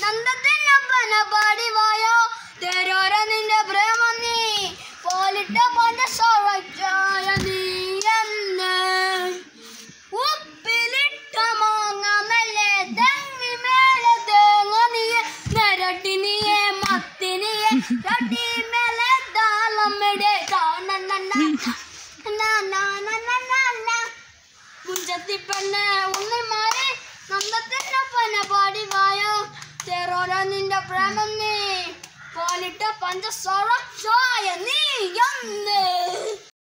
ചന്തത്തിനൊപ്പന പാടിവായോ തേരോര നിന്റെ പ്രേമം നീ പോലിട്ട പഞ്ചസാര നീ എന്ന് ഉപ്പിലിട്ട മാങ്ങ മെല്ലെ തെങ്ങി മേലെ തേങ്ങ നീയെ നരട്ടി നീയെ മത്തി നീയെ രട്ടി മേലെ താളമിടെ മുഞ്ചത്തിപ്പെണ്ണെ ഉണ്ണിമാരി നന്ദത്തിനൊപ്പന പാടിവായോ തേരോര നിന്റെ പ്രേമം നീ പോലിട്ട പഞ്ചസാര ചായ നീ എന്ന്